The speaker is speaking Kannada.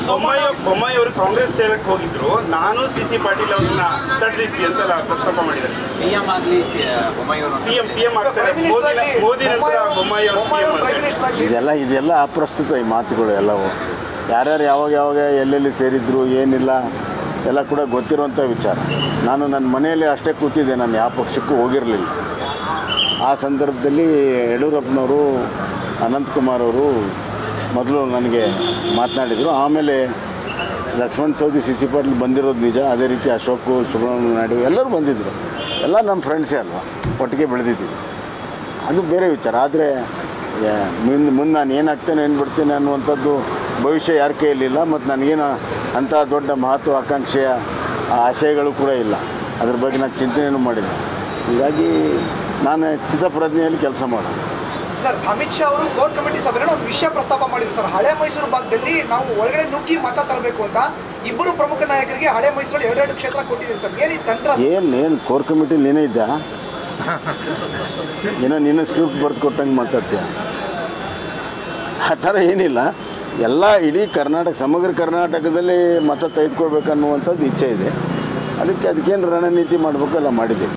ಬೊಮ್ಮಾಯಿ ಬೊಮ್ಮಾಯಿ ಅವರು ಕಾಂಗ್ರೆಸ್ ಸೇರಕ್ಕೆ ಹೋಗಿದ್ರು ನಾನು ಸಿ ಸಿ ಪಾಟೀಲ್ ಅವ್ರನ್ನ ತಡೆದಿದ್ವಿ ಅಂತ ಪ್ರಸ್ತಾಪ ಮಾಡಿದ್ದಾರೆ ಪಿ ಎಂ ಆಗಲಿ ಬೊಮ್ಮಾಯಿ ಅವರು ಪಿ ಎಂ ಪಿ ಎಂ ಆಗ್ತಾರೆ ಮೋದಿ ಮೋದಿ ನಂತರ ಬೊಮ್ಮಾಯಿ ಅವರು ಪಿ ಎಂ ಆಗ್ತಾರೆ ಇದೆಲ್ಲ ಇದೆಲ್ಲ ಅಪ್ರಸ್ತುತ ಈ ಮಾತುಗಳು ಎಲ್ಲವೂ ಯಾರ್ಯಾರು ಯಾವಾಗ ಯಾವಾಗ ಎಲ್ಲೆಲ್ಲಿ ಸೇರಿದ್ರು ಏನಿಲ್ಲ ಎಲ್ಲ ಕೂಡ ಗೊತ್ತಿರುವಂಥ ವಿಚಾರ ನಾನು ನನ್ನ ಮನೆಯಲ್ಲಿ ಅಷ್ಟೇ ಕೂತಿದ್ದೆ ನಾನು ಯಾವ ಪಕ್ಷಕ್ಕೂ ಹೋಗಿರಲಿಲ್ಲ ಆ ಸಂದರ್ಭದಲ್ಲಿ ಯಡಿಯೂರಪ್ಪನವರು ಅನಂತಕುಮಾರ್ ಅವರು ಮೊದಲು ನನಗೆ ಮಾತನಾಡಿದರು ಆಮೇಲೆ ಲಕ್ಷ್ಮಣ್ ಸವದಿ ಸಿ ಸಿ ಪಾಟೀಲ್ ಬಂದಿರೋದು ನಿಜ ಅದೇ ರೀತಿ ಅಶೋಕು ಸುಬ್ರಹ್ಮಣ್ಯ ನಾಯ್ಡು ಎಲ್ಲರೂ ಬಂದಿದ್ದರು ಎಲ್ಲ ನಮ್ಮ ಫ್ರೆಂಡ್ಸೇ ಅಲ್ವಾ ಒಟ್ಟಿಗೆ ಬೆಳೆದಿದ್ದೀವಿ ಅದು ಬೇರೆ ವಿಚಾರ ಆದರೆ ಮುಂದೆ ಮುಂದೆ ನಾನು ಏನಾಗ್ತೇನೆ ಏನು ಬಿಡ್ತೇನೆ ಅನ್ನುವಂಥದ್ದು ಭವಿಷ್ಯ ಯಾರ ಕೈಯಲ್ಲಿಲ್ಲ ಮತ್ತು ನನಗೇನು ಅಂಥ ದೊಡ್ಡ ಮಹತ್ವಾಕಾಂಕ್ಷೆಯ ಆಶಯಗಳು ಕೂಡ ಇಲ್ಲ ಅದ್ರ ಬಗ್ಗೆ ನಾನು ಚಿಂತನೆಯೂ ಮಾಡಿಲ್ಲ ಹೀಗಾಗಿ ನಾನು ಸ್ಥಿತಪ್ರಜ್ಞೆಯಲ್ಲಿ ಕೆಲಸ ಮಾಡೋದು ಸರ್ ಅಮಿತ್ ಶಾ ಅವರು ಕೋರ್ ಕಮಿಟಿ ಸಭೆಯಲ್ಲಿ ಒಂದು ವಿಷಯ ಪ್ರಸ್ತಾಪ ಮಾಡಿದ್ರು ಸರ್ ಹಳೆ ಮೈಸೂರು ಭಾಗದಲ್ಲಿ ನಾವು ಒಳಗಡೆ ನುಗ್ಗಿ ಮತ ತರಬೇಕು ಅಂತ ಇಬ್ಬರು ಪ್ರಮುಖ ನಾಯಕರಿಗೆ ಹಳೆ ಮೈಸೂರಲ್ಲಿ ಎರಡೆರಡು ಕ್ಷೇತ್ರ ಕೊಟ್ಟಿದ್ದೀರಿ ಸರ್ ಏನಿ ತಂತ್ರ ಏನು ಏನು ಕೋರ್ ಕಮಿಟಿಲಿ ಏನೇ ಇದ್ದ ಏನೋ ನಿನ್ನ ಸ್ಕ್ರಿಪ್ಟ್ ಬರೆದು ಕೊಟ್ಟಂಗೆ ಮಾತಾಡ್ತೀಯ ಆ ಥರ ಏನಿಲ್ಲ ಎಲ್ಲ ಇಡೀ ಕರ್ನಾಟಕ ಸಮಗ್ರ ಕರ್ನಾಟಕದಲ್ಲಿ ಮತ ತೆಗೆದುಕೊಳ್ಬೇಕನ್ನುವಂಥದ್ದು ಇಚ್ಛೆ ಇದೆ ಅದಕ್ಕೆ ಅದಕ್ಕೇನು ರಣನೀತಿ ಮಾಡಬೇಕು ಎಲ್ಲ ಮಾಡಿದ್ದೀವಿ